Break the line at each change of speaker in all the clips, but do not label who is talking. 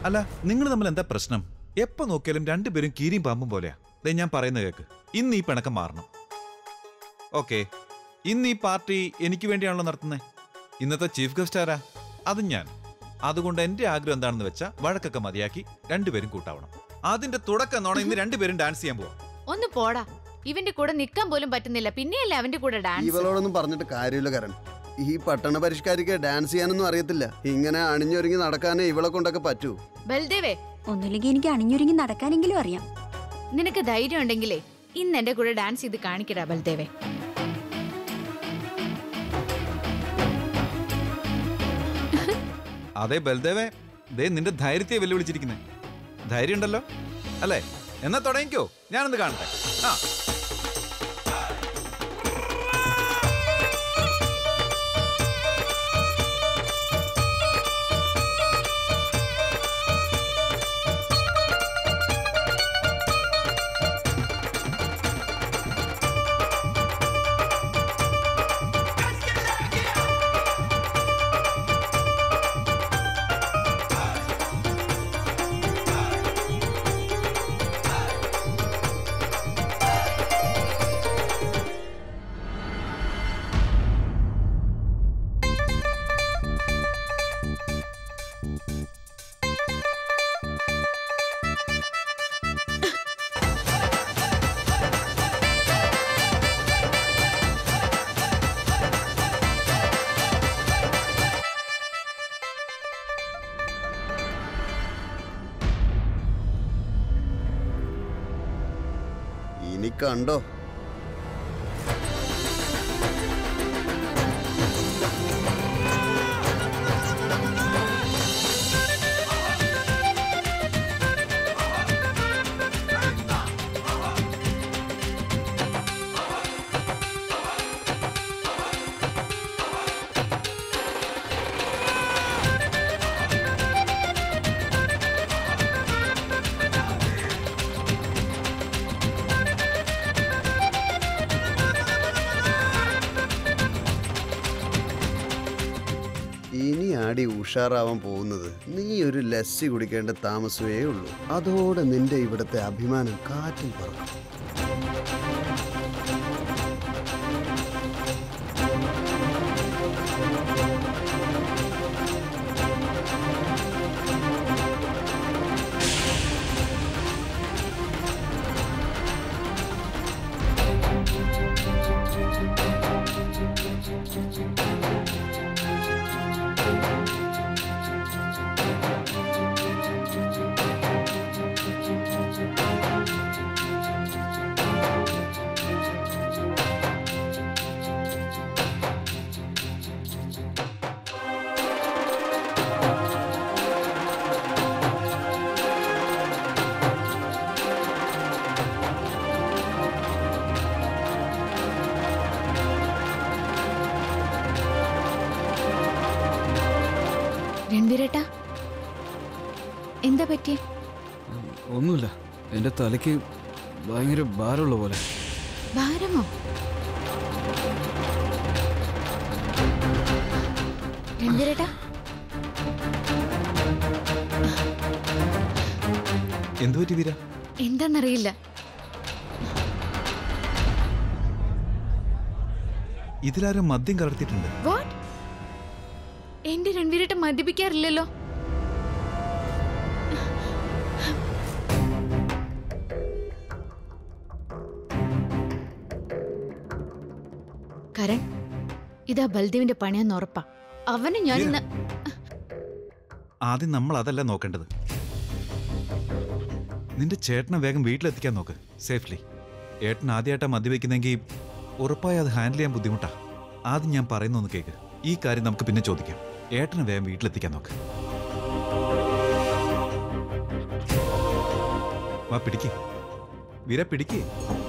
അല്ല നിങ്ങൾ തമ്മിൽ എന്താ പ്രശ്നം എപ്പോ നോക്കിയാലും രണ്ടുപേരും കീരിയും പാമ്പും പോലെയാ ദേ ഞാൻ പറയുന്ന കേക്ക് ഇന്ന് ഈ പിണക്കം മാറണം ഓക്കെ ഇന്ന് ഈ പാർട്ടി എനിക്ക് വേണ്ടിയാണല്ലോ നടത്തുന്നത് ഇന്നത്തെ ചീഫ് ഗസ്റ്റ് ആരാ അത് ഞാൻ അതുകൊണ്ട് എന്റെ ആഗ്രഹം എന്താണെന്ന് വെച്ചാൽ വഴക്കൊക്കെ മതിയാക്കി രണ്ടുപേരും കൂട്ടാവണം അതിന്റെ തുടക്കം എന്നോണം ഇന്ന് രണ്ടുപേരും ഡാൻസ് ചെയ്യാൻ പോവാം
ഒന്ന് പോടാ ഇവന്റെ കൂടെ നിക്കാൻ പോലും പറ്റുന്നില്ല പിന്നെയല്ലേ അവന്റെ കൂടെ ഡാൻസ്
ഇവളോടൊന്നും പറഞ്ഞിട്ട് കാര്യമില്ല കരൺ ഈ പട്ടണ പരിഷ്കാരിക്ക് ഡാൻസ് ചെയ്യാനൊന്നും അറിയത്തില്ല ഇങ്ങനെ അണിഞ്ഞൊരുങ്ങി നടക്കാനേ ഇവളെ കൊണ്ടൊക്കെ പറ്റൂ
ബൽദേവേ
ഒന്നുമില്ലെങ്കിൽ എനിക്ക് അണിഞ്ഞൊരുങ്ങി നടക്കാനെങ്കിലും അറിയാം
നിനക്ക് ധൈര്യം ഉണ്ടെങ്കിലേ ഇന്ന് എന്റെ കൂടെ ഡാൻസ് ചെയ്ത് കാണിക്കടാ ബൽദേവേ
അതെ ബൽദേവേ ദേ നിന്റെ ധൈര്യത്തെ വെല്ലുവിളിച്ചിരിക്കുന്നേ ധൈര്യം ഉണ്ടല്ലോ അല്ലേ എന്നാ തുടങ്ങിക്കോ ഞാനൊന്ന് കാണട്ടെ ആ
ഇനി കണ്ടോ ഇനി ആടി ഉഷാറാവാൻ പോകുന്നത് നീ ഒരു ലസ്സി കുടിക്കേണ്ട താമസമേ ഉള്ളൂ അതോടെ നിന്റെ ഇവിടുത്തെ അഭിമാനം കാറ്റിൽ പറക്കും
രൺവീരേട്ടാ എന്താ പറ്റിയേ
ഒന്നുമില്ല എൻ്റെ തലയ്ക്ക് ഭയങ്കര ഭാരമുള്ള പോലെ
ഭാരമോ രൺവീരേട്ടാ
എന്തു പറ്റി വീര
എന്താന്നറിയില്ല
ഇതിലാരും മദ്യം കലർത്തിയിട്ടുണ്ട്
വാട്ട് എന്റെ രൺവീരേട്ട മദ്യപിക്കാറില്ലല്ലോ കരൺ ഇതാ ബൽദേവിന്റെ പണിയെന്ന് ഉറപ്പാ അവന് ഞാൻ ഇന്ന്
ആദ്യം നമ്മൾ അതല്ല നോക്കേണ്ടത് നിന്റെ ചേട്ടനെ വേഗം വീട്ടിലെത്തിക്കാൻ നോക്ക് സേഫ്ലി ഏട്ടൻ ആദ്യമായിട്ടാ മദ്യവെക്കുന്നെങ്കിൽ ഉറപ്പായി അത് ഹാൻഡിൽ ചെയ്യാൻ ബുദ്ധിമുട്ടാ ആദ്യം ഞാൻ പറയുന്നൊന്ന് കേക്ക് ഈ കാര്യം നമുക്ക് പിന്നെ ചോദിക്കാം ഏട്ടനെ വേഗം വീട്ടിലെത്തിക്കാൻ നോക്ക് വാ പിടിക്ക് വീര പിടിക്ക്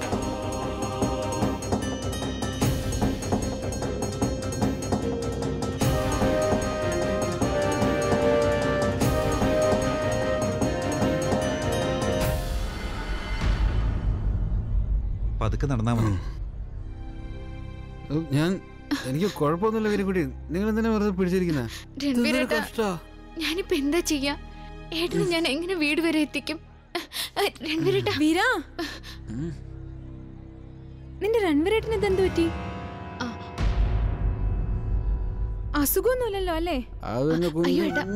പതുക്കെ നടന്നാ മതി
ഓ, ഞാൻ എനിക്ക് കുഴപ്പമൊന്നുമില്ല വിരക്കുട്ടി നിങ്ങൾ എന്തിനാ വെറുതെ പിടിച്ചിരിക്കുന്നത്
രൺവീരേട്ടാ
കഷ്ടാ
ഞാനിപ്പോ എന്താ ചെയ്യാ ഏട്ടന് ഞാൻ എങ്ങനെ വീട് വരെ എത്തിക്കും രൺവീരേട്ടാ
വീര നിന്റെ രൺവരേട്ടന് ഇതെന്ത് പറ്റി
ആ.
അസുഖമൊന്നുമില്ലല്ലോ അല്ലേ
അത് പിന്നെ കുഞ്ഞ്
അയ്യോ ഏട്ടാ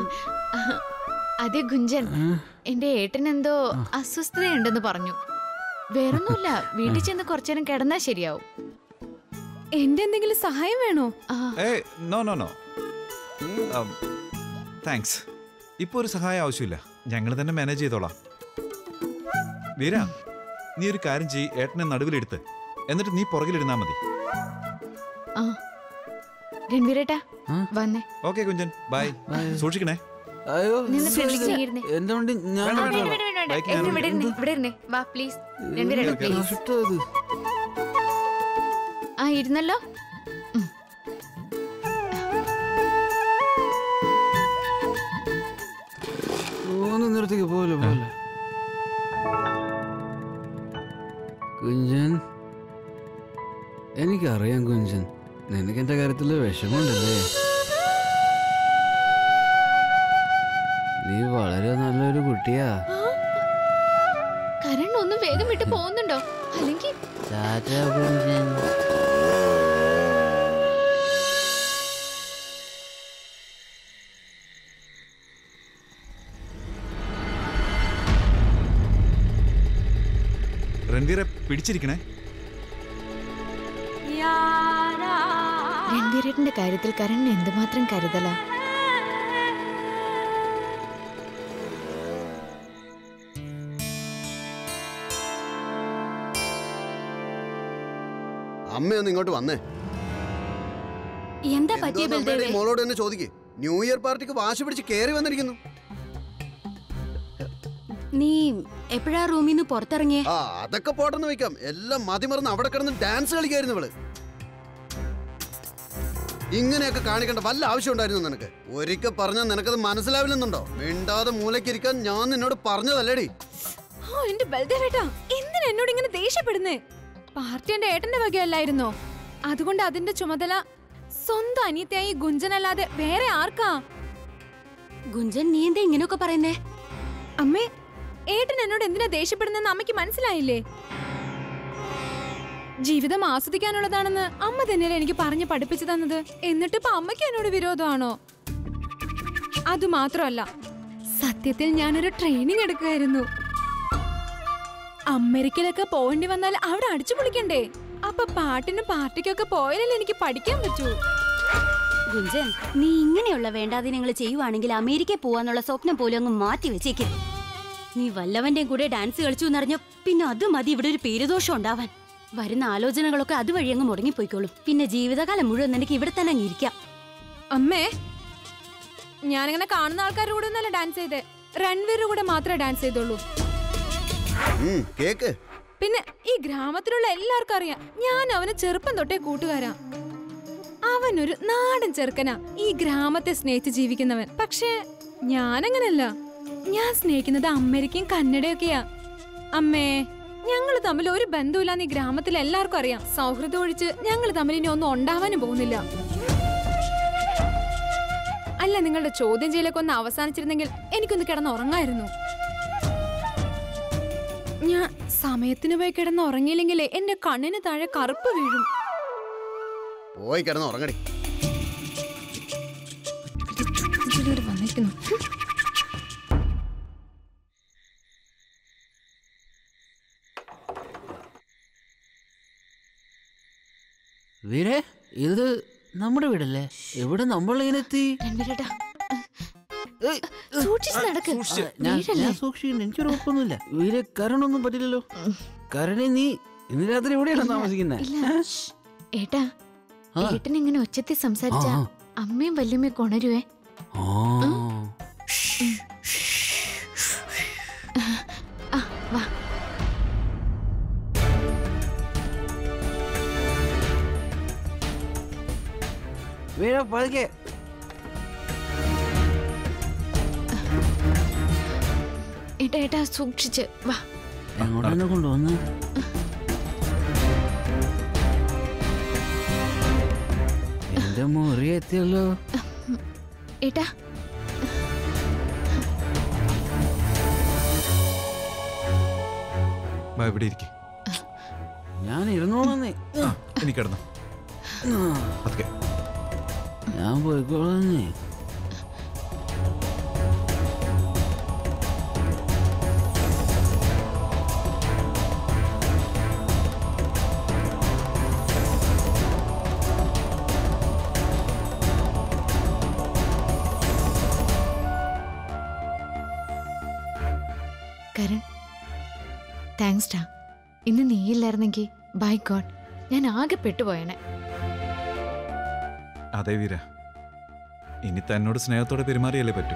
അതെ ഗുഞ്ചൻ എന്റെ ഏട്ടൻ എന്തോ അസ്വസ്ഥതയുണ്ടെന്ന് പറഞ്ഞു വേറൊന്നുമില്ല വീട്ടിൽ ചെന്ന് കുറച്ചേരം കിടന്നാ ശരിയാവും
എന്റെ എന്തെങ്കിലും സഹായം വേണോ
ആ,
ഏ നോ നോ നോ താങ്ക്സ് ഇപ്പൊ ഒരു സഹായം ആവശ്യമില്ല ഞങ്ങൾ തന്നെ മാനേജ് ചെയ്തോളാം വീര നീ ഒരു കാര്യം ചെയ്യ് ഏട്ടനെ നടുവിലെടുത്ത് എന്നിട്ട് നീ പുറകിലിരുന്നാ മതി
ആ രൺവീരേട്ടാ
ആ?
വന്നേ
ഓക്കെ കുഞ്ചൻ ബൈ സൂക്ഷിക്കണേ
അയ്യോ
നിന്ന്
sorry,
ഫ്രണ്ടിലേക്ക്
sir.
നീങ്ങിയിരുന്നേ.
എന്റെ വണ്ടി ഞാൻ
വേണ്ട,
ആ,
വേണ്ട,
വേണ്ട,
വേണ്ട.
വേണ്ട, വേണ്ട.
ബൈക്കിൽ
എന്നെ
കയറി
ഇവിടെ ഇരുന്നേ ഇവിടെ ഇരുന്നേ വാ പ്ലീസ് രൺവീരേട്ടാ പ്ലീസ്
കഷ്ടം ഇത്.
ആ ഇരുന്നല്ലോ ഉം.
മൂന്ന് നിരത്തേക്ക് പോലെ പോലെ കുഞ്ചൻ എനിക്കറിയാം കുഞ്ചൻ നിനക്ക് എന്റെ കാര്യത്തില് വിഷമമുണ്ടല്ലേ നീ വളരെ നല്ലൊരു കുട്ടിയാ
കരൺ ഒന്ന് വേഗം വിട്ട് പോകുന്നുണ്ടോ അല്ലെങ്കിൽ
ടാറ്റാ കുഞ്ചൻ
രൺവീറെ പിടിച്ചിരിക്കണേ
രൺവീരേട്ടന്റെ കാര്യത്തിൽ കരണിന് എന്തുമാത്രം കരുതലാ
അമ്മയൊന്ന് ഇങ്ങോട്ട് വന്നേ
എന്താ പറ്റിയ
എന്തോന്ന് അമ്മയുടെ
ബൽദേവേ
ഈ മോളോട് തന്നെ ചോദിക്കേ ന്യൂ ഇയർ പാർട്ടിക്ക് വാശി പിടിച്ച് കേറി വന്നിരിക്കുന്നു
നീ എപ്പോഴാ റൂമിൽ നിന്ന് പുറത്തിറങ്ങിയേ
ആ അതൊക്കെ പോട്ടെന്ന് വെക്കാം എല്ലാം മതിമറന്ന് അവിടെ കിടന്ന് ഡാൻസ് കളിക്കായിരുന്നു ഇവള് ഇങ്ങനെയൊക്കെ കാണിക്കേണ്ട വല്ല ആവശ്യം ഉണ്ടായിരുന്നു നിനക്ക് ഒരിക്കൽ പറഞ്ഞാൽ നിനക്കത് മനസ്സിലാവില്ലെന്നുണ്ടോ മിണ്ടാതെ മൂലക്കിരിക്കാൻ ഞാൻ നിന്നോട് പറഞ്ഞതല്ലേടി
ഓ എന്റെ ബൽദേവേട്ടാ എന്തിനാ എന്നോട് ഇങ്ങനെ ദേഷ്യപ്പെടുന്നേ പാർട്ടി എന്റെ ഏട്ടന്റെ വകയല്ലായിരുന്നോ അതുകൊണ്ട് അതിന്റെ ചുമതല സ്വന്തം അനിയത്തിയായി ഗുഞ്ചനല്ലാതെ വേറെ ആർക്കാ
ഗുഞ്ചൻ നീ എന്താ ഇങ്ങനെയൊക്കെ പറയുന്നേ
അമ്മേ ഏട്ടൻ എന്നോട് എന്തിനാ ദേഷ്യപ്പെടുന്നെന്ന് അമ്മയ്ക്ക് മനസ്സിലായില്ലേ ജീവിതം ആസ്വദിക്കാനുള്ളതാണെന്ന് അമ്മ തന്നെയല്ലേ എനിക്ക് പറഞ്ഞു പഠിപ്പിച്ചു തന്നത് എന്നിട്ട് ഇപ്പൊ അമ്മയ്ക്ക് എന്നോട് വിരോധമാണോ അതുമാത്രമല്ല സത്യത്തിൽ ഞാനൊരു ട്രെയിനിങ് എടുക്കുമായിരുന്നു അമേരിക്കയിലൊക്കെ പോകേണ്ടി വന്നാൽ അവിടെ അടിച്ചു പൊളിക്കണ്ടേ അപ്പൊ പാട്ടിനും പാർട്ടിക്കൊക്കെ പോയാലല്ലേ എനിക്ക് പഠിക്കാൻ പറ്റൂ
ഗുഞ്ചൻ നീ ഇങ്ങനെയുള്ള വേണ്ടാതിനങ്ങൾ ചെയ്യുവാണെങ്കിൽ അമേരിക്കയിൽ പോവാന്നുള്ള സ്വപ്നം പോലും അങ്ങ് മാറ്റി വെച്ചേക്ക് നീ വല്ലവന്റെയും കൂടെ ഡാൻസ് കളിച്ചു എന്നറിഞ്ഞ പിന്നെ അത് മതി ഇവിടെ ഒരു പേരുദോഷം ഉണ്ടാവാൻ വരുന്ന ആലോചനകളൊക്കെ അതുവഴി അങ്ങ് മുടങ്ങിപ്പോയിക്കോളും പിന്നെ ജീവിതകാലം മുഴുവൻ നിനക്ക് ഇവിടെ തന്നെ അങ്ങ് ഇരിക്കാം
അമ്മേ ഞാനിങ്ങനെ കാണുന്ന ആൾക്കാരുടെ കൂടെ ഒന്നല്ല ഡാൻസ് ചെയ്തേ രൺവീരുടെ കൂടെ മാത്രമേ ഡാൻസ് ചെയ്തുള്ളൂ
ഉം, കേക്ക്
പിന്നെ ഈ ഗ്രാമത്തിലുള്ള എല്ലാവർക്കും അറിയാം ഞാൻ അവന് ചെറുപ്പം തൊട്ടേ കൂട്ടുകാരാ അവനൊരു നാടൻ ചെറുക്കനാ ഈ ഗ്രാമത്തെ സ്നേഹിച്ച് ജീവിക്കുന്നവൻ പക്ഷേ ഞാനങ്ങനല്ല ഞാൻ സ്നേഹിക്കുന്നത് അമേരിക്കയും കന്നഡയൊക്കെയാ അമ്മേ ഞങ്ങൾ തമ്മിൽ ഒരു ബന്ധമില്ലാന്ന് ഈ ഗ്രാമത്തിൽ എല്ലാവർക്കും അറിയാം സൗഹൃദം ഒഴിച്ച് ഞങ്ങൾ തമ്മിൽ ഇനി ഒന്നും ഉണ്ടാവാനും പോകുന്നില്ല അല്ല നിങ്ങളുടെ ചോദ്യം ചെയ്യലൊക്കെ ഒന്ന് അവസാനിച്ചിരുന്നെങ്കിൽ എനിക്കൊന്ന് കിടന്ന് ഉറങ്ങായിരുന്നു ഞാൻ സമയത്തിന് പോയി കിടന്ന് ഉറങ്ങിയില്ലെങ്കിലേ എന്റെ കണ്ണിന് താഴെ കറുപ്പ് വീഴും
പോയി കിടന്ന് ഉറങ്ങടി
ഇതിലൂടെ വന്നിരിക്കുന്നു
വീരേ ഇത് നമ്മുടെ വീടല്ലേ എവിടെ നമ്മളിങ്ങനെ എത്തി
രൺവീരേട്ടാ
ഏയ്,
സൂക്ഷിച്ച് നടക്ക്
ആ, ഞാൻ
വീഴല്ലേ?
ഞാൻ സൂക്ഷിക്കുന്നു എനിക്കൊരു ഉറപ്പൊന്നുമില്ല വീരെ കരണൊന്നും പറ്റില്ലല്ലോ കരണി നീ ഇന്ന് രാത്രി എവിടെയാണ് താമസിക്കുന്നത്
ഇല്ല ഏട്ടാ
ആ.
ഏട്ടൻ ഇങ്ങനെ ഒച്ചത്തിൽ സംസാരിച്ച
ആ.
അമ്മയും വല്യമ്മയും കൊണരുവേ
ആ
ആ വാ
വീര പതുക്കെ
ഏട്ടാ ഏട്ടാ സൂക്ഷിച്ച് വാ
എങ്ങോട്ടാണ് കൊണ്ടുവന്ന് എന്റെ മുറി എത്തിയല്ലോ
ഏട്ടാ
വാ ഇവിടെ ഇരിക്കെ
ഞാൻ ഇരുന്നോളന്നേ
ഇനി കിടന്നു അതൊക്കെ
ഞാൻ പോയിക്കോളന്നേ
കരൺ താങ്ക്സ് ഡാ ഇന്ന് നീയില്ലായിരുന്നെങ്കിൽ ബൈ ഗോഡ് ഞാൻ ആകെ പെട്ടുപോയനെ
അതെ വീര ഇനി തന്നോട് സ്നേഹത്തോടെ പെരുമാറിയല്ലേ പറ്റൂ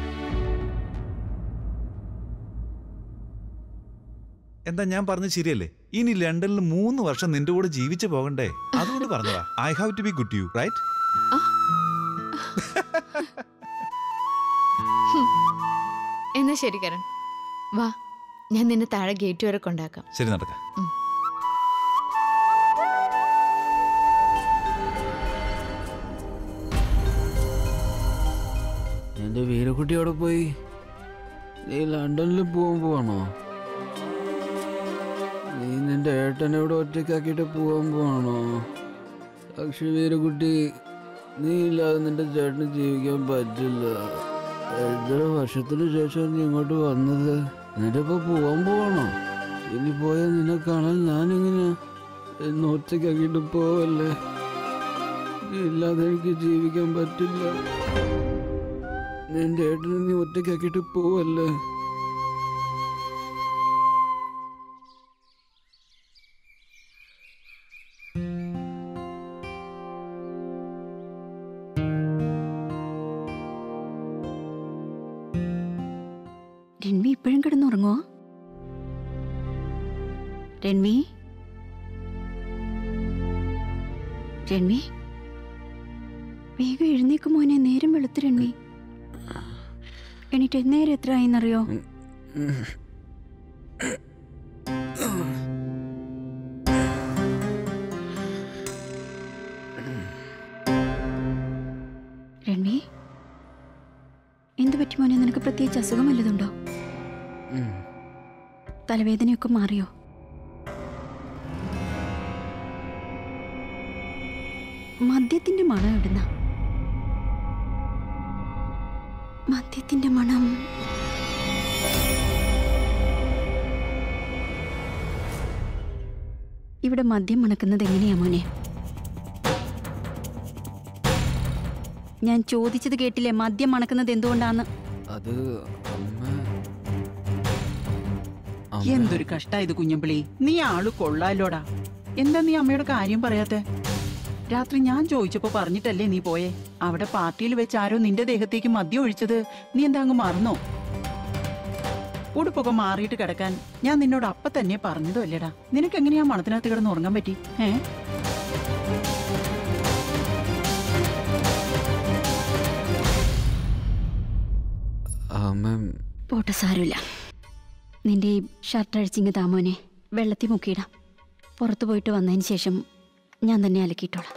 എന്താ ഞാൻ പറഞ്ഞത് ശരിയല്ലേ ഇനി ലണ്ടനിൽ മൂന്ന് വർഷം നിന്റെ കൂടെ ജീവിച്ചു പോകണ്ടേ അതുകൊണ്ട് പറഞ്ഞതാ I have to be good you right
എന്നാ ശരി കരൺ വാ ഞാൻ നിന്നെ താഴെ ഗേറ്റ് വരെ കൊണ്ടാക്കാം
ശരി നടക്ക
ഉം.
എന്റെ വീരക്കുട്ടി അവിടെ പോയി നീ ലണ്ടനിൽ പോകാൻ പോവാണോ നീ നിന്റെ ഏട്ടനെ ഇവിടെ ഒറ്റയ്ക്കാക്കിയിട്ട് പോകാൻ പോവാണോ പക്ഷെ വീരക്കുട്ടി നീ ഇല്ലാതെ നിന്റെ ചേട്ടന് ജീവിക്കാൻ പറ്റില്ല എത്ര വർഷത്തിന് ശേഷം നീ ഇങ്ങോട്ട് വന്നത് എന്നിട്ട് ഇപ്പൊ പോവാൻ പോവാണോ ഇനി പോയാൽ നിന്നെ കാണാൻ ഞാനെങ്ങനെയാ എന്നെ ഒറ്റയ്ക്കാക്കിയിട്ട് പോവല്ലേ നീ ഇല്ലാതെ എനിക്ക് ജീവിക്കാൻ പറ്റില്ല നിന്റെ ഏട്ടനെ നീ ഒറ്റയ്ക്കാക്കിയിട്ട് പോവല്ലേ
രൺവി ഇപ്പോഴും കിടന്നുറങ്ങുവോ രൺവി രൺവി വേഗം എഴുന്നേക്ക് മോനെ നേരം വെളുത്ത് രൺവി എണീറ്റ് നേരം എത്ര ആയിന്നറിയോ രൺവി എന്ത് പറ്റി മോനെ നിനക്ക് പ്രത്യേകിച്ച് അസുഖം വല്ലതുണ്ടോ
ഉം.
തലവേദനയൊക്കെ മാറിയോ മദ്യത്തിന്റെ മണം ഇടുന്ന മദ്യത്തിന്റെ മണം ഇവിടെ മദ്യം മണക്കുന്നത് എങ്ങനെയാ മോനെ ഞാൻ ചോദിച്ചത് കേട്ടില്ലേ മദ്യം മണക്കുന്നത് എന്തുകൊണ്ടാന്ന്
അത് അമ്മ അമ്മ
എന്തൊരു കഷ്ടായത് കുഞ്ഞമ്പിളി നീ ആള് കൊള്ളാലോടാ എന്താ നീ അമ്മയുടെ കാര്യം പറയാത്തെ രാത്രി ഞാൻ ചോദിച്ചപ്പോ പറഞ്ഞിട്ടല്ലേ നീ പോയേ അവിടെ പാർട്ടിയിൽ വെച്ച് ആരോ നിന്റെ ദേഹത്തേക്ക് മദ്യം ഒഴിച്ചത് നീ എന്താ അങ്ങ് മറന്നോ ഉടുപ്പൊക്കെ മാറിയിട്ട് കിടക്കാൻ ഞാൻ നിന്നോട് അപ്പ തന്നെ പറഞ്ഞതും അല്ലേടാ നിനക്ക് എങ്ങനെയാ മണത്തിനകത്ത് കിടന്ന് ഉറങ്ങാൻ പറ്റി ഏ
അമ്മ
പോട്ടെ സാരമില്ല നിന്റെ ഈ ഷർട്ട് അഴിച്ചിങ്ങ് താമോനെ വെള്ളത്തിൽ മുക്കിയിടാം പുറത്തു പോയിട്ട് വന്നതിന് ശേഷം ഞാൻ തന്നെ അലക്കിയിട്ടോളാം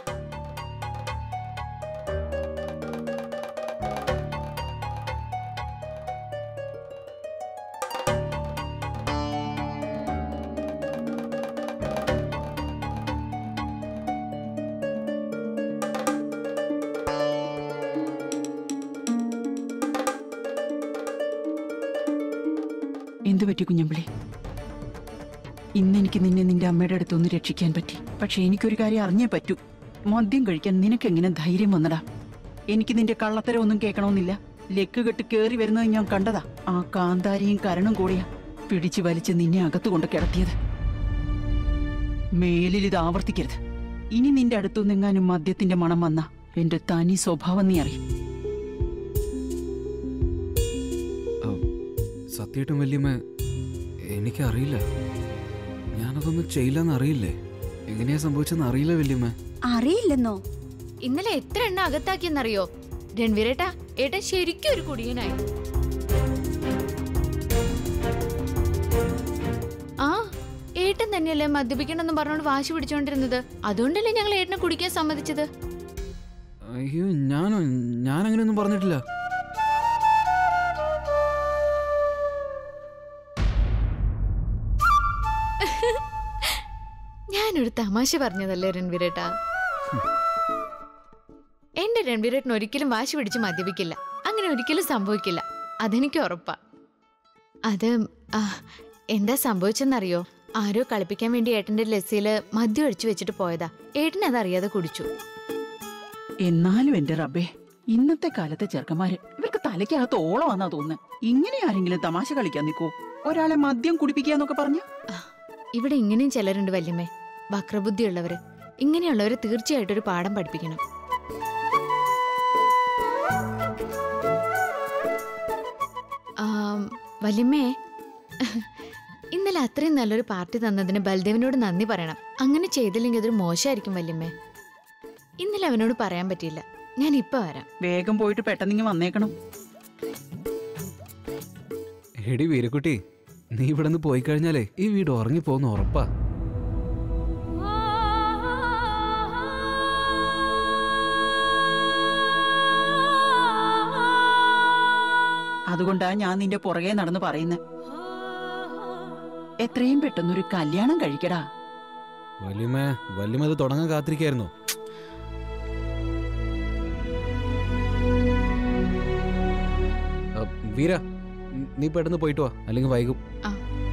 എന്തു പറ്റി കുഞ്ഞമ്പിളി ഇന്ന് എനിക്ക് നിന്നെ നിന്റെ അമ്മയുടെ അടുത്തൊന്ന് രക്ഷിക്കാൻ പറ്റി പക്ഷെ എനിക്കൊരു കാര്യം അറിഞ്ഞേ പറ്റൂ മദ്യം കഴിക്കാൻ നിനക്ക് എങ്ങനെ ധൈര്യം വന്നടാ എനിക്ക് നിന്റെ കള്ളത്തരം ഒന്നും കേൾക്കണമെന്നില്ല ലെക്ക് കെട്ട് കേറി വരുന്നത് ഞാൻ കണ്ടതാ ആ കാന്താരിയും കരണും കൂടിയാ പിടിച്ചു വലിച്ച് നിന്നെ അകത്തു കൊണ്ട് കിടത്തിയത് മേലിൽ ഇത് ആവർത്തിക്കരുത് ഇനി നിന്റെ അടുത്തുനിന്നെങ്ങാനും മദ്യത്തിന്റെ മണം വന്ന എന്റെ തനി സ്വഭാവം നീ അറിയും
സത്യമായിട്ടും വല്യമ്മ എനിക്കറിയില്ല ഞാനതൊന്നും ചെയ്യില്ലെന്ന് അറിയില്ലേ എങ്ങനെയാ സംഭവിച്ചെന്ന് അറിയില്ല വല്യമ്മ
അറിയില്ലെന്നോ
ഇന്നലെ എത്ര എണ്ണ അകത്താക്കിയെന്നറിയോ രൺവീരേട്ടാ ഏട്ടൻ ശരിക്കും ഒരു കുടിയനായി ആ ഏട്ടൻ തന്നെയല്ലേ മദ്യപിക്കണമെന്ന് പറഞ്ഞോണ്ട് വാശി പിടിച്ചോണ്ടിരുന്നത് അതുകൊണ്ടല്ലേ ഞങ്ങൾ ഏട്ടനെ കുടിക്കാൻ സമ്മതിച്ചത്
അയ്യോ ഞാനോ ഞാൻ അങ്ങനെയൊന്നും പറഞ്ഞിട്ടില്ല
ഞാനൊരു തമാശ പറഞ്ഞതല്ലേ രൺവീരേട്ടാ എന്റെ രൺവീരേട്ടൻ ഒരിക്കലും വാശി പിടിച്ച് മദ്യപിക്കില്ല അങ്ങനെ ഒരിക്കലും സംഭവിക്കില്ല അതെനിക്ക് ഉറപ്പാ അത് ആ, എന്താ സംഭവിച്ചെന്നറിയോ ആരോ കളിപ്പിക്കാൻ വേണ്ടി ഏട്ടന്റെ ലസ്സിയില് മദ്യം ഒഴിച്ചു വെച്ചിട്ട് പോയതാ ഏട്ടൻ അതറിയാതെ കുടിച്ചു
എന്നാലും എന്റെ റബ്ബേ ഇന്നത്തെ കാലത്തെ ചെറുക്കന്മാര് ഇവർക്ക് തലയ്ക്കകത്ത് ഓളമാന്നാ തോന്നുന്നത് ഇങ്ങനെ ആരെങ്കിലും തമാശ കളിക്കാൻ നിൽക്കോ ഒരാളെ മദ്യം കുടിപ്പിക്കാന്നൊക്കെ പറഞ്ഞ
ഇവിടെ ഇങ്ങനെയും ചിലരുണ്ട് വല്യമ്മേ വക്രബുദ്ധിയുള്ളവര് ഇങ്ങനെയുള്ളവരെ തീർച്ചയായിട്ടും ഒരു പാഠം പഠിപ്പിക്കണം ആം, വല്യമ്മേ ഇന്നലെ അത്രയും നല്ലൊരു പാർട്ടി തന്നതിന് ബൽദേവിനോട് നന്ദി പറയണം അങ്ങനെ ചെയ്തില്ലെങ്കിൽ അതൊരു മോശമായിരിക്കും വല്യമ്മേ ഇന്നലെ അവനോട് പറയാൻ പറ്റിയില്ല ഞാൻ ഇപ്പൊ വരാം
വേഗം പോയിട്ട് പെട്ടെന്നിങ്ങ് വന്നേക്കണം
എടി വീരക്കുട്ടി നീ ഇവിടെ നിന്ന് പോയി കഴിഞ്ഞാലേ ഈ വീട് ഉറങ്ങിപ്പോന്ന് ഉറപ്പാ
അതുകൊണ്ടാ ഞാൻ നിന്റെ പുറകെ നടന്ന് പറയുന്നത് എത്രയും പെട്ടെന്നൊരു കല്യാണം കഴിക്കടാ
വല്യമ്മ വല്യമ്മ അത് തുടങ്ങാൻ കാത്തിരിക്കായിരുന്നു വീര നീ പെട്ടെന്ന് പോയിട്ട് വാ അല്ലെങ്കിൽ വൈകും
ആ.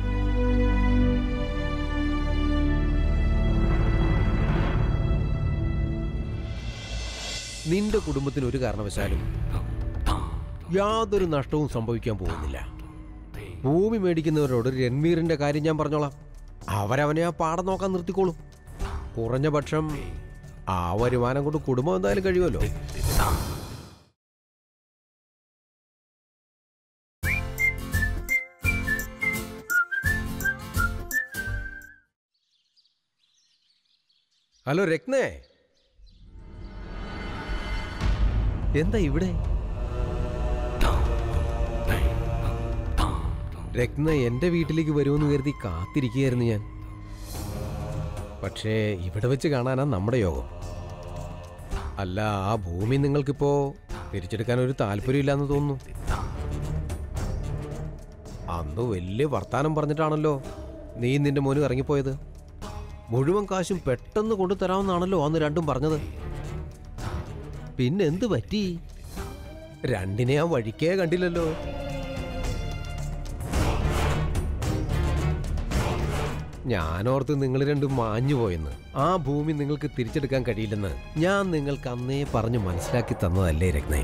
നിന്റെ കുടുംബത്തിന് ഒരു കാരണവശാലും യാതൊരു നഷ്ടവും സംഭവിക്കാൻ പോകുന്നില്ല ഭൂമി മേടിക്കുന്നവരോട് രൺവീറിന്റെ കാര്യം ഞാൻ പറഞ്ഞോളാം അവരവനെ ആ പാടം നോക്കാൻ നിർത്തിക്കോളും കുറഞ്ഞ പക്ഷം ആ വരുമാനം കൊണ്ട് കുടുംബം എന്തായാലും കഴിയുമല്ലോ ഹലോ രത്നേ എന്താ ഇവിടെ രത്ന എന്റെ വീട്ടിലേക്ക് വരുമെന്ന് കരുതി കാത്തിരിക്കുകയായിരുന്നു ഞാൻ പക്ഷേ ഇവിടെ വെച്ച് കാണാനാ നമ്മുടെ യോഗം അല്ല ആ ഭൂമി നിങ്ങൾക്കിപ്പോ തിരിച്ചെടുക്കാൻ ഒരു താല്പര്യമില്ലാന്ന് തോന്നുന്നു അന്ന് വലിയ വർത്താനം പറഞ്ഞിട്ടാണല്ലോ നീ നിന്റെ മോനും ഇറങ്ങിപ്പോയത് മുഴുവൻ കാശും പെട്ടെന്ന് കൊണ്ടു തരാമെന്നാണല്ലോ അന്ന് രണ്ടും പറഞ്ഞത് പിന്നെ എന്ത് പറ്റി രണ്ടിനെ ആ വഴിക്കേ കണ്ടില്ലല്ലോ ഞാനോർത്ത് നിങ്ങൾ രണ്ടും മാഞ്ഞു പോയെന്ന് ആ ഭൂമി നിങ്ങൾക്ക് തിരിച്ചെടുക്കാൻ കഴിയില്ലെന്ന് ഞാൻ നിങ്ങൾക്ക് അന്നേ പറഞ്ഞു മനസ്സിലാക്കി തന്നതല്ലേ രത്നേ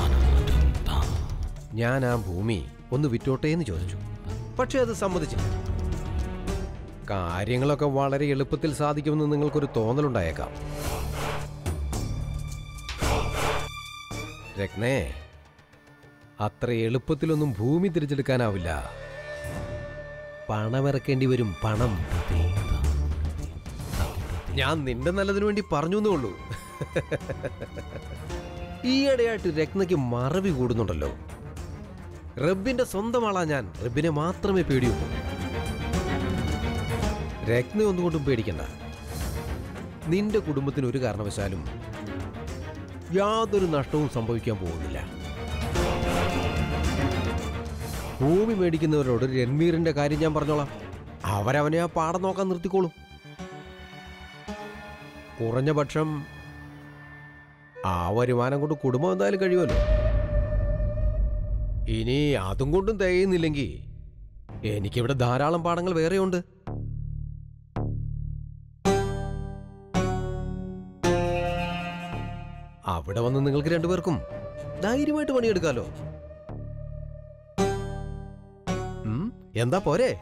ഞാൻ ആ ഭൂമി ഒന്ന് വിറ്റോട്ടെ എന്ന് ചോദിച്ചു പക്ഷെ അത് സമ്മതിച്ചില്ല കാര്യങ്ങളൊക്കെ വളരെ എളുപ്പത്തിൽ സാധിക്കുമെന്ന് നിങ്ങൾക്കൊരു തോന്നലുണ്ടായേക്കാം രത്നേ അത്ര എളുപ്പത്തിലൊന്നും ഭൂമി തിരിച്ചെടുക്കാനാവില്ല പണമിറക്കേണ്ടി വരും പണം ഞാൻ നിന്റെ നല്ലതിനു വേണ്ടി പറഞ്ഞു എന്നേ ഉള്ളൂ ഈയിടെയായിട്ട് രത്നയ്ക്ക് മറവി കൂടുന്നുണ്ടല്ലോ റബ്ബിന്റെ സ്വന്തം ആളാ ഞാൻ റബ്ബിനെ മാത്രമേ പേടിയുള്ളൂ രത്ന ഒന്നുകൊണ്ടും പേടിക്കണ്ട നിന്റെ കുടുംബത്തിന് ഒരു കാരണവശാലും യാതൊരു നഷ്ടവും സംഭവിക്കാൻ പോകുന്നില്ല ഭൂമി മേടിക്കുന്നവരോട് രൺവീറിന്റെ കാര്യം ഞാൻ പറഞ്ഞോളാം അവരവനെ ആ പാടം നോക്കാൻ നിർത്തിക്കോളും കുറഞ്ഞ പക്ഷം ആ വരുമാനം കൊണ്ട് കുടുംബം എന്തായാലും കഴിയുമല്ലോ ഇനി അതും കൊണ്ടും തികയുന്നില്ലെങ്കിൽ എനിക്കിവിടെ ധാരാളം പാടങ്ങൾ വേറെയുണ്ട് അവിടെ വന്ന് നിങ്ങൾക്ക് രണ്ടുപേർക്കും ധൈര്യമായിട്ട് പണിയെടുക്കാലോ ഉം, എന്താ പോരെ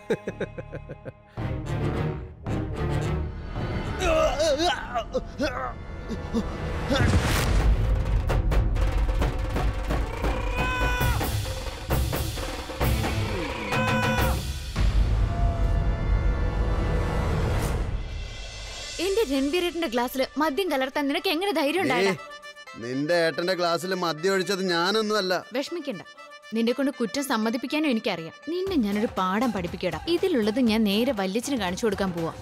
എന്റെ രൺവീരേട്ടന്റെ ഗ്ലാസ്സിൽ മദ്യം കലർത്താൻ നിനക്ക് എങ്ങനെ ധൈര്യം ഉണ്ടായില്ല
നിന്റെ ഏട്ടന്റെ ഗ്ലാസ്സിൽ മദ്യം ഒഴിച്ചത് ഞാനൊന്നുമല്ല
വിഷമിക്കണ്ട നിന്നെ കൊണ്ട് കുറ്റം സമ്മതിപ്പിക്കാനും എനിക്കറിയാം നിന്നെ ഞാനൊരു പാഠം പഠിപ്പിക്കടാ ഇതിലുള്ളത് ഞാൻ നേരെ വല്യച്ഛന് കാണിച്ചു കൊടുക്കാൻ പോവാ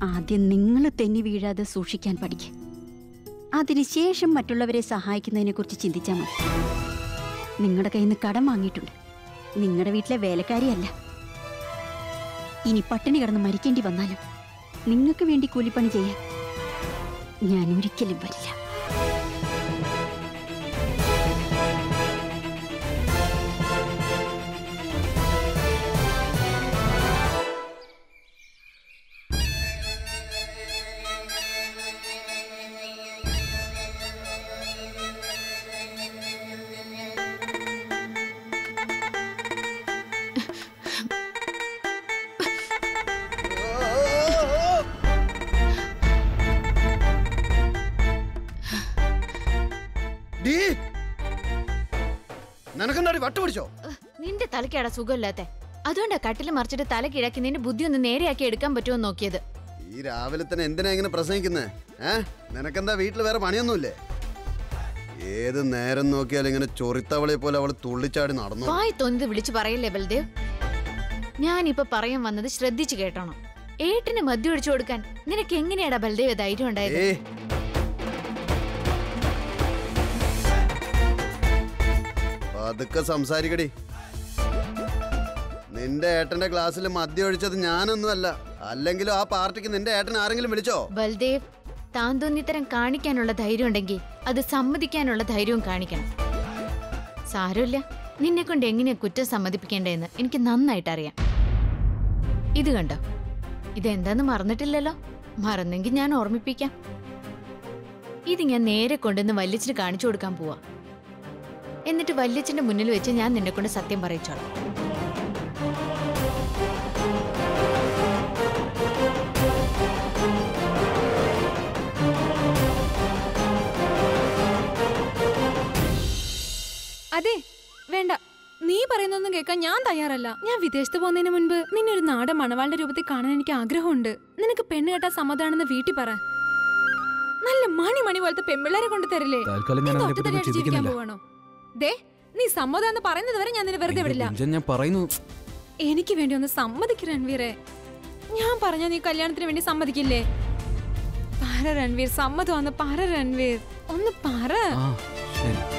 ആദ്യം നിങ്ങൾ തെന്നി വീഴാതെ സൂക്ഷിക്കാൻ പഠിക്കുക അതിനുശേഷം മറ്റുള്ളവരെ സഹായിക്കുന്നതിനെ കുറിച്ച് ചിന്തിച്ചാൽ മതി നിങ്ങളുടെ കയ്യിൽ നിന്ന് കടം വാങ്ങിയിട്ടുണ്ട് നിങ്ങളുടെ വീട്ടിലെ വേലക്കാരിയല്ല ഇനി പട്ടിണി കിടന്ന് മരിക്കേണ്ടി വന്നാലും നിങ്ങൾക്ക് വേണ്ടി കൂലിപ്പണി ചെയ്യാൻ ഞാൻ ഒരിക്കലും വരില്ല
ഡീ നിനക്കെന്താടി വട്ട് പിടിച്ചോ
നിന്റെ തലയ്ക്കാടാ സുഖമില്ലാത്ത അതുകൊണ്ടാ കട്ടിൽ മറിച്ചിട്ട് തല കിഴക്കി നിന്റെ ബുദ്ധി ഒന്ന് നേരെയാക്കി എടുക്കാൻ പറ്റുമോ എന്ന് നോക്കിയത്
ഈ രാവിലെ തന്നെ എന്തിനാ ഇങ്ങനെ പ്രസംഗിക്കുന്നേ ഏ നിനക്കെന്താ വീട്ടിൽ വേറെ പണിയൊന്നുമില്ലേ ഏത് നേരം നോക്കിയാലും ഇങ്ങനെ ചൊറിത്തവളെ പോലെ അവള് തുള്ളിച്ചാടി നടന്നു
വായി തോന്നിയത് വിളിച്ചു പറയല്ലേ ബൽദേവ് ഞാനിപ്പൊ പറയാൻ വന്നത് ശ്രദ്ധിച്ചു കേട്ടോണം ഏട്ടിന് മദ്യം ഒഴിച്ചു കൊടുക്കാൻ നിനക്ക് എങ്ങനെയാടാ ബൽദേവ് ധൈര്യം ഉണ്ടായത്
ഏ പതുക്കെ സംസാരിക്കടി നിന്റെ ഏട്ടന്റെ ക്ലാസ്സിൽ മദ്യം ഒഴിച്ചത് ഞാനൊന്നുമല്ല അല്ലെങ്കിലും ആ പാർട്ടിക്ക് നിന്റെ ഏട്ടൻ ആരെങ്കിലും വിളിച്ചോ
ബൽദേവ് താൻ തോന്നിത്തരം കാണിക്കാനുള്ള ധൈര്യം ഉണ്ടെങ്കിൽ അത് സമ്മതിക്കാനുള്ള ധൈര്യവും കാണിക്കണം സാരമില്ല നിന്നെ കൊണ്ട് എങ്ങനെയാ കുറ്റം സമ്മതിപ്പിക്കേണ്ടതെന്ന് എനിക്ക് നന്നായിട്ട് അറിയാം ഇത് കണ്ടോ ഇതെന്താന്ന് മറന്നിട്ടില്ലല്ലോ മറന്നെങ്കിൽ ഞാൻ ഓർമ്മിപ്പിക്കാം ഇത് ഞാൻ നേരെ കൊണ്ടുവന്ന് വല്യച്ചിന് കാണിച്ചു കൊടുക്കാൻ പോവാ എന്നിട്ട് വല്യച്ഛന്റെ മുന്നിൽ വെച്ച് ഞാൻ നിന്നെ കൊണ്ട് സത്യം പറയിച്ചോളാം
അതെ വേണ്ട നീ പറയുന്നൊന്നും കേൾക്കാൻ ഞാൻ തയ്യാറല്ല ഞാൻ വിദേശത്ത് പോകുന്നതിന് മുൻപ് നിന്നെ ഒരു നാടൻ മണവാളുടെ രൂപത്തിൽ കാണാൻ എനിക്ക് ആഗ്രഹമുണ്ട് നിനക്ക് പെണ്ണ് കേട്ടാ സമ്മതാണെന്ന് വീട്ടിൽ പറ നല്ല മണി മണി പോലത്തെ പെമ്പിള്ളേരെ കൊണ്ട് തരില്ലേ
തൽക്കാലം
നീ
ഞാൻ അതിനെപ്പറ്റി
തൊട്ടുതടിയായിട്ട് ജീവിക്കാൻ
ചിന്തിക്കുന്നില്ല
പോവാണോ ദേ നീ സമ്മതം പറയുന്നത് വരെ ഞാൻ നിന്നെ വെറുതെ വിടില്ല
ഗുഞ്ചൻ ഞാൻ പറയുന്നു
എനിക്ക് വേണ്ടി ഒന്ന് സമ്മതിക്ക് രൺവീറെ ഞാൻ പറഞ്ഞ നീ കല്യാണത്തിന് വേണ്ടി സമ്മതിക്കില്ലേ പറ രൺവീർ സമ്മതം ഒന്ന് പറ രൺവീർ ഒന്ന് പറ
ആ ശരി